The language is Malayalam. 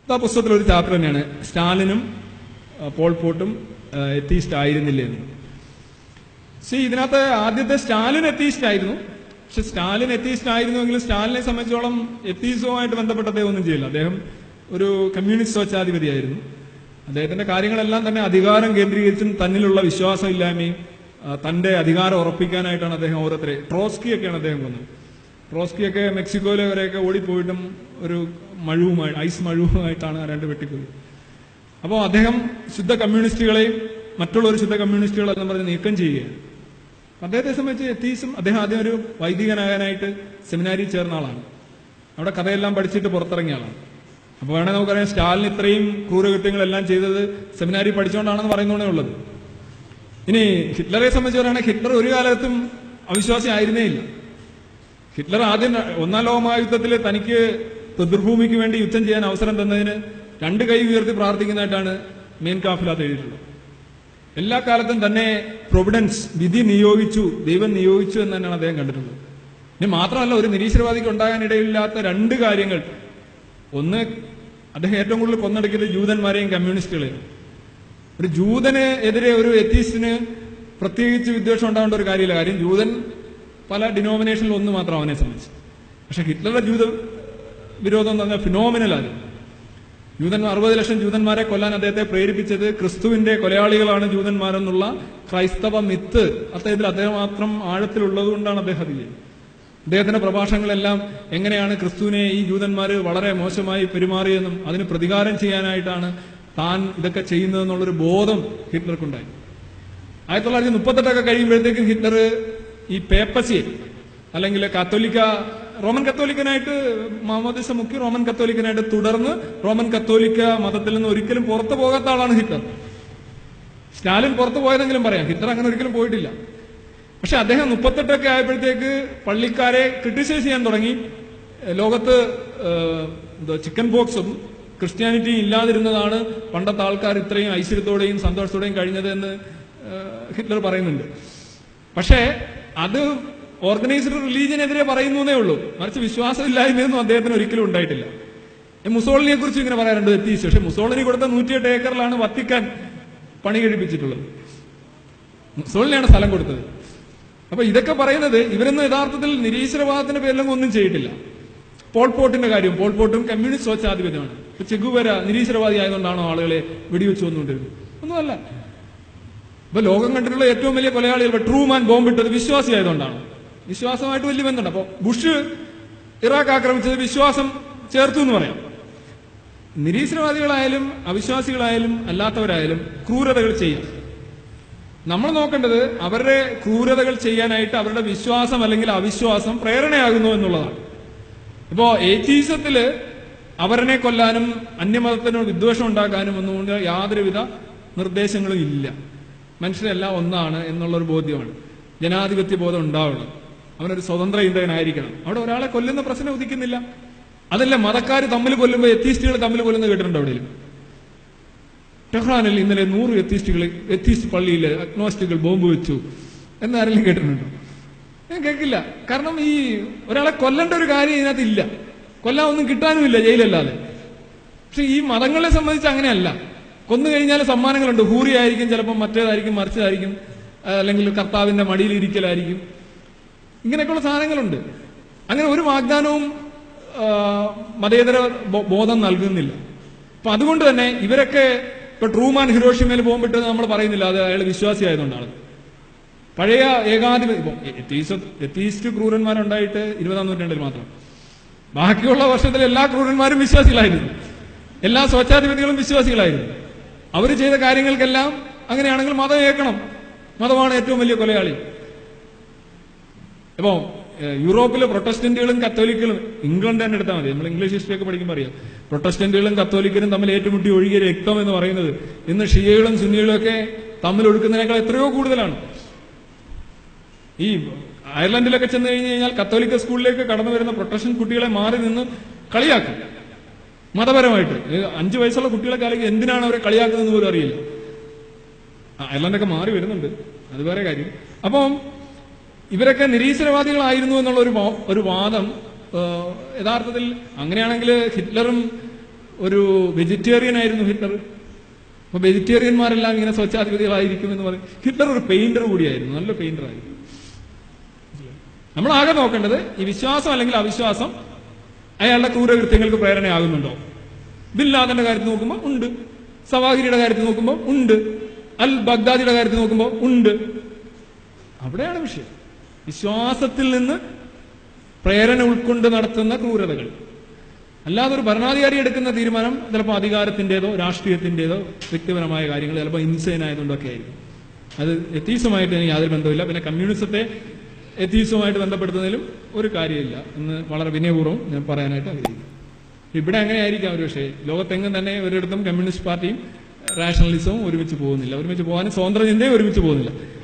ആ പുസ്തകത്തിൽ ഒരു ചാപ്റ്റർ തന്നെയാണ് സ്റ്റാലിനും ആ, പോൾ പോട്ടും എത്തീസ്റ്റ് ആയിരുന്നില്ല എന്ന് സി ഇതിനകത്ത് ആദ്യത്തെ സ്റ്റാലിൻ എത്തീസ്റ്റ് ആയിരുന്നു പക്ഷെ സ്റ്റാലിൻ എത്തീസ്റ്റ് ആയിരുന്നുവെങ്കിലും സ്റ്റാലിനെ സംബന്ധിച്ചോളം എത്തീസവുമായിട്ട് ബന്ധപ്പെട്ട അദ്ദേഹം ഒന്നും ചെയ്യില്ല അദ്ദേഹം ഒരു കമ്മ്യൂണിസ്റ്റ് സ്വച്ഛാധിപതിയായിരുന്നു അദ്ദേഹത്തിന്റെ കാര്യങ്ങളെല്ലാം തന്നെ അധികാരം കേന്ദ്രീകരിച്ചും തന്നിലുള്ള വിശ്വാസമില്ലായ്മയും ആ, തന്റെ അധികാരം ഉറപ്പിക്കാനായിട്ടാണ് അദ്ദേഹം ഓരോരുത്തരെ ട്രോസ്കിയൊക്കെയാണ് അദ്ദേഹം കൊന്നത് ട്രോസ്കിയൊക്കെ മെക്സിക്കോയിലെ വരെയൊക്കെ ഓടിപ്പോയിട്ടും ഒരു മഴുവുമായി ഐസ് മഴുവുമായിട്ടാണ് ആ രണ്ട് വെട്ടിപ്പോയത് അപ്പോൾ അദ്ദേഹം ശുദ്ധ കമ്മ്യൂണിസ്റ്റുകളെയും മറ്റുള്ള ഒരു ശുദ്ധ കമ്മ്യൂണിസ്റ്റുകളെല്ലാം പറഞ്ഞ് നീക്കം ചെയ്യുകയാണ് അദ്ദേഹത്തെ സംബന്ധിച്ച് എത്തീസും അദ്ദേഹം ആദ്യം ഒരു വൈദികനാകാനായിട്ട് സെമിനാരിൽ ചേർന്ന ആളാണ് അവിടെ കഥയെല്ലാം പഠിച്ചിട്ട് പുറത്തിറങ്ങിയ ആളാണ് അപ്പോൾ വേണേൽ നമുക്കറിയാം സ്റ്റാലിൻ ഇത്രയും ക്രൂരകൃത്യങ്ങളെല്ലാം ചെയ്തത് സെമിനാരി പഠിച്ചുകൊണ്ടാണെന്ന് പറയുന്നതേ ഉള്ളത് ഇനി ഹിറ്റ്ലറെ സംബന്ധിച്ച് പറയുകയാണെങ്കിൽ ഹിറ്റ്ലർ ഒരു കാലത്തും അവിശ്വാസി ആയിരുന്നേ ഇല്ല ഹിറ്റ്ലർ ആദ്യം ഒന്നാം ലോക മഹായുദ്ധത്തിൽ തനിക്ക് പിതൃഭൂമിക്ക് വേണ്ടി യുദ്ധം ചെയ്യാൻ അവസരം തന്നതിന് രണ്ട് കൈ ഉയർത്തി പ്രാർത്ഥിക്കുന്നതായിട്ടാണ് മെയിൻ കാഫിലാത്ത് എഴുതിയിട്ടുള്ളത് എല്ലാ കാലത്തും തന്നെ പ്രൊവിഡൻസ് വിധി നിയോഗിച്ചു ദൈവം നിയോഗിച്ചു എന്ന് തന്നെയാണ് അദ്ദേഹം കണ്ടിട്ടുള്ളത് ഇനി മാത്രമല്ല ഒരു നിരീശ്വരവാദിക്ക് ഉണ്ടാകാനിടയില്ലാത്ത രണ്ട് കാര്യങ്ങൾ ഒന്ന് അദ്ദേഹം ഏറ്റവും കൂടുതൽ കൊന്നടക്കിയത് ജൂതന്മാരെയും കമ്മ്യൂണിസ്റ്റുകളെയും ഒരു ജൂതന് എതിരെ ഒരു എത്തീസ്റ്റിന് പ്രത്യേകിച്ച് വിദ്വേഷം ഉണ്ടാവേണ്ട ഒരു കാര്യമില്ല കാര്യം ജൂതൻ പല ഡിനോമിനേഷനിൽ ഒന്ന് മാത്രം അവനെ സംബന്ധിച്ച് പക്ഷെ ഹിറ്റ്ലറുടെ ജൂത വിരോധം എന്ന് പറഞ്ഞാൽ ഫിനോമിനലായിരുന്നു ജൂതൻ അറുപത് ലക്ഷം ജൂതന്മാരെ കൊല്ലാൻ അദ്ദേഹത്തെ പ്രേരിപ്പിച്ചത് ക്രിസ്തുവിന്റെ കൊലയാളികളാണ് ജൂതന്മാരെന്നുള്ള ക്രൈസ്തവ മിത്ത് അദ്ദേഹത്തിൽ അദ്ദേഹം മാത്രം ആഴത്തിലുള്ളത് കൊണ്ടാണ് അദ്ദേഹം അത് ചെയ്യുന്നത് അദ്ദേഹത്തിന്റെ പ്രഭാഷണങ്ങളെല്ലാം എങ്ങനെയാണ് ക്രിസ്തുവിനെ ഈ ജൂതന്മാർ വളരെ മോശമായി പെരുമാറിയെന്നും അതിന് പ്രതികാരം ചെയ്യാനായിട്ടാണ് താൻ ഇതൊക്കെ ചെയ്യുന്നതെന്നുള്ളൊരു ബോധം ഹിറ്റ്ലർക്കുണ്ടായി ആയിരത്തി തൊള്ളായിരത്തി മുപ്പത്തെട്ടൊക്കെ കഴിയുമ്പോഴത്തേക്കും ഹിറ്റ്ലർ ഈ പേപ്പസിയെ അല്ലെങ്കിൽ കത്തോലിക്ക റോമൻ കത്തോലിക്കനായിട്ട് മുഹമ്മദ് മുഖ്യ റോമൻ കത്തോലിക്കനായിട്ട് തുടർന്ന് റോമൻ കത്തോലിക്ക മതത്തിൽ നിന്ന് ഒരിക്കലും പുറത്തു പോകാത്ത ആളാണ് ഹിറ്റ്ലർ സ്റ്റാലിൻ പുറത്തു പോയതെങ്കിലും പറയാം ഹിറ്റ്ലർ അങ്ങനെ ഒരിക്കലും പോയിട്ടില്ല പക്ഷെ അദ്ദേഹം മുപ്പത്തെട്ടൊക്കെ ആയപ്പോഴത്തേക്ക് പള്ളിക്കാരെ ക്രിട്ടിസൈസ് ചെയ്യാൻ തുടങ്ങി ഏഹ് ലോകത്ത് ഏഹ് എന്താ ചിക്കൻ ബോക്സും ക്രിസ്ത്യാനിറ്റി ഇല്ലാതിരുന്നതാണ് പണ്ടത്തെ ആൾക്കാർ ഇത്രയും ഐശ്വര്യത്തോടെയും സന്തോഷത്തോടെയും കഴിഞ്ഞത് എന്ന് ഏഹ് ഹിറ്റ്ലർ പറയുന്നുണ്ട് പക്ഷേ അത് ഓർഗനൈസ്ഡ് റിലീജിയനെതിരെ പറയുന്നേ ഉള്ളൂ മറിച്ച് വിശ്വാസമില്ലായ്മയൊന്നും അദ്ദേഹത്തിന് ഒരിക്കലും ഉണ്ടായിട്ടില്ല ഈ മുസോളിനിയെ കുറിച്ച് ഇങ്ങനെ പറയാറുണ്ട് എത്തീസ് പക്ഷെ മുസോളിനി കൊടുത്ത നൂറ്റിയെട്ട് ഏക്കറിലാണ് വത്തിക്കാൻ പണി കഴിപ്പിച്ചിട്ടുള്ളത് മുസോളിനിയാണ് സ്ഥലം കൊടുത്തത് അപ്പൊ ഇതൊക്കെ പറയുന്നത് ഇവരൊന്നും യഥാർത്ഥത്തിൽ നിരീശ്വരവാദത്തിന്റെ പേരിലൊന്നും ഒന്നും ചെയ്തിട്ടില്ല പോൾപോട്ടിന്റെ കാര്യം പോൾപോട്ടും കമ്മ്യൂണിസ്റ്റ് സ്വച്ഛാധിപത്യമാണ് ഇപ്പൊ ചെഗുവര നിരീശ്വരവാദി ആയതുകൊണ്ടാണോ ആളുകളെ വെടിവെച്ച് വന്നുകൊണ്ടിരുന്നത് ഒന്നുമല്ല ഇപ്പൊ ലോകം കണ്ടിട്ടുള്ള ഏറ്റവും വലിയ കൊലയാളികൾ ഇപ്പൊ ട്രൂമാൻ ബോംബിട്ടത് വിശ്വാസി ആയതുകൊണ്ടാണ് വിശ്വാസമായിട്ട് വലിയ ബന്ധമുണ്ട് അപ്പൊ ബുഷ് ഇറാഖ് ആക്രമിച്ചത് വിശ്വാസം ചേർത്തു എന്ന് പറയാം നിരീശ്വരവാദികളായാലും അവിശ്വാസികളായാലും അല്ലാത്തവരായാലും ക്രൂരതകൾ ചെയ്യാം നമ്മൾ നോക്കേണ്ടത് അവരുടെ ക്രൂരതകൾ ചെയ്യാനായിട്ട് അവരുടെ വിശ്വാസം അല്ലെങ്കിൽ അവിശ്വാസം പ്രേരണയാകുന്നു എന്നുള്ളതാണ് ഇപ്പോ ഏറ്റീസത്തില് അവരനെ കൊല്ലാനും അന്യമതത്തിനോട് വിദ്വേഷം ഉണ്ടാക്കാനും ഒന്നും കൊണ്ട് യാതൊരുവിധ നിർദ്ദേശങ്ങളും ഇല്ല മനുഷ്യരെല്ലാം ഒന്നാണ് എന്നുള്ളൊരു ബോധ്യമാണ് ജനാധിപത്യ ബോധം ഉണ്ടാവണം അവനൊരു സ്വതന്ത്ര ചിന്തകനായിരിക്കണം അവിടെ ഒരാളെ കൊല്ലുന്ന പ്രശ്നം ഉദിക്കുന്നില്ല അതല്ല മതക്കാർ തമ്മിൽ കൊല്ലുമ്പോൾ എത്തീസ്റ്റുകൾ തമ്മിൽ കൊല്ലുന്നത് കേട്ടിട്ടുണ്ടോ എവിടെയും ടെഹ്റാനിൽ ഇന്നലെ നൂറ് എത്തീസ്റ്റുകൾ എത്തീസ്റ്റ് പള്ളിയിൽ അഗ്നോസ്റ്റുകൾ ബോംബ് വെച്ചു എന്നാരെങ്കിലും കേട്ടിട്ടുണ്ടോ ഞാൻ കേൾക്കില്ല കാരണം ഈ ഒരാളെ കൊല്ലേണ്ട ഒരു കാര്യം ഇതിനകത്ത് ഇല്ല കൊല്ലാൻ ഒന്നും കിട്ടാനുമില്ല ജയിലല്ലാതെ പക്ഷെ ഈ മതങ്ങളെ സംബന്ധിച്ച് അങ്ങനെയല്ല കൊന്നു കഴിഞ്ഞാൽ സമ്മാനങ്ങളുണ്ട് ഹൂറി ആയിരിക്കും ചിലപ്പോൾ മറ്റേതായിരിക്കും മറിച്ചതായിരിക്കും ആ, അല്ലെങ്കിൽ കർത്താവിന്റെ മടിയിൽ ഇരിക്കലായിരിക്കും ഇങ്ങനെയൊക്കെയുള്ള സാധനങ്ങളുണ്ട് അങ്ങനെ ഒരു വാഗ്ദാനവും ആ, മതേതര ബോ- ബോധം നൽകുന്നില്ല അപ്പൊ അതുകൊണ്ട് തന്നെ ഇവരൊക്കെ ഇപ്പൊ ട്രൂമാൻ ഹിരോഷിമയിൽ പോകുമ്പോട്ട് നമ്മൾ പറയുന്നില്ല അത് അയാൾ വിശ്വാസിയായതുകൊണ്ടാണ് പഴയ ഏകാധിപതി എത്തീസ്റ്റ് ക്രൂരന്മാരുണ്ടായിട്ട് ഇരുപതാം നൂറ്റാണ്ടിൽ മാത്രം ബാക്കിയുള്ള വർഷത്തിൽ എല്ലാ ക്രൂരന്മാരും വിശ്വാസികളായിരുന്നു എല്ലാ സ്വച്ഛാധിപതികളും വിശ്വാസികളായിരുന്നു അവർ ചെയ്ത കാര്യങ്ങൾക്കെല്ലാം അങ്ങനെയാണെങ്കിൽ മതം ഏൽക്കണം മതമാണ് ഏറ്റവും വലിയ കൊലയാളി ഇപ്പോ ഏഹ്, യൂറോപ്പിലെ പ്രൊട്ടസ്റ്റന്റുകളും കത്തോലിക്കലും ഇംഗ്ലണ്ട് തന്നെ എടുത്താൽ മതി നമ്മൾ ഇംഗ്ലീഷ് ഹിസ്റ്ററി ഒക്കെ പഠിക്കുമ്പോൾ അറിയാം പ്രൊട്ടസ്റ്റന്റുകളും കത്തോലിക്കലും തമ്മിൽ ഏറ്റുമുട്ടി ഒഴുകിയ രക്തം എന്ന് പറയുന്നത് ഇന്ന് ഷിയകളും സുന്നികളും ഒക്കെ തമ്മിൽ ഒഴുക്കുന്നതിനേക്കാൾ എത്രയോ കൂടുതലാണ് ഈ അയർലൻഡിലൊക്കെ ചെന്ന് കഴിഞ്ഞ് കഴിഞ്ഞാൽ കത്തോലിക്ക സ്കൂളിലേക്ക് കടന്നു വരുന്ന പ്രൊട്ടക്ഷൻ കുട്ടികളെ മാറി നിന്ന് കളിയാക്കും മതപരമായിട്ട് ഏ, അഞ്ചു വയസ്സുള്ള കുട്ടികളൊക്കെ അല്ലെങ്കിൽ എന്തിനാണ് അവരെ കളിയാക്കുന്നതെന്ന് പോലും അറിയില്ല ആ, അയർലൻഡൊക്കെ മാറി വരുന്നുണ്ട് അത് വേറെ കാര്യം അപ്പം ഇവരൊക്കെ നിരീശ്വരവാദികളായിരുന്നു എന്നുള്ള ഒരു വാ- ഒരു വാദം ആ, യഥാർത്ഥത്തിൽ അങ്ങനെയാണെങ്കിൽ ഹിറ്റ്ലറും ഒരു വെജിറ്റേറിയൻ ആയിരുന്നു ഹിറ്റ്ലർ അപ്പൊ വെജിറ്റേറിയന്മാരെല്ലാം ഇങ്ങനെ സ്വച്ഛാധിപതികളായിരിക്കും എന്ന് പറയും ഹിറ്റ്ലർ ഒരു പെയിന്റർ കൂടിയായിരുന്നു നല്ല പെയിന്റർ ആയിരുന്നു നമ്മൾ ആകെ നോക്കേണ്ടത് ഈ വിശ്വാസം അല്ലെങ്കിൽ അവിശ്വാസം അയാളുടെ ക്രൂരകൃത്യങ്ങൾക്ക് പ്രേരണയാകുന്നുണ്ടോ ബില്ലാദന്റെ കാര്യത്തിൽ നോക്കുമ്പോൾ ഉണ്ട് സവാഹിരിയുടെ കാര്യത്തിൽ നോക്കുമ്പോൾ ഉണ്ട് അൽ ബഗ്ദാദിയുടെ കാര്യത്തിൽ നോക്കുമ്പോൾ ഉണ്ട് അവിടെയാണ് വിഷയം വിശ്വാസത്തിൽ നിന്ന് പ്രേരണ ഉൾക്കൊണ്ട് നടത്തുന്ന ക്രൂരതകൾ അല്ലാതെ ഒരു ഭരണാധികാരി എടുക്കുന്ന തീരുമാനം ചിലപ്പോൾ അധികാരത്തിന്റേതോ രാഷ്ട്രീയത്തിന്റേതോ വ്യക്തിപരമായ കാര്യങ്ങൾ ചിലപ്പോൾ ഇൻസൈൻ ആയതുകൊണ്ടൊക്കെ ആയിരിക്കും അത് എത്തീസുമായിട്ട് എനിക്ക് യാതൊരു ബന്ധമില്ല പിന്നെ കമ്മ്യൂണിസത്തെ എത്തീസുമായിട്ട് ബന്ധപ്പെടുത്തുന്നതിലും ഒരു കാര്യമില്ല എന്ന് വളരെ വിനയപൂർവ്വം ഞാൻ പറയാനായിട്ട് ആഗ്രഹിക്കുന്നു ഇവിടെ അങ്ങനെ ആയിരിക്കാം ഒരു പക്ഷേ ലോകത്തെങ്ങും തന്നെ ഒരിടത്തും കമ്മ്യൂണിസ്റ്റ് പാർട്ടിയും റാഷണലിസവും ഒരുമിച്ച് പോകുന്നില്ല ഒരുമിച്ച് പോകാനും സ്വതന്ത്ര ചിന്തയും ഒരുമിച്ച് പോകുന്നില്ല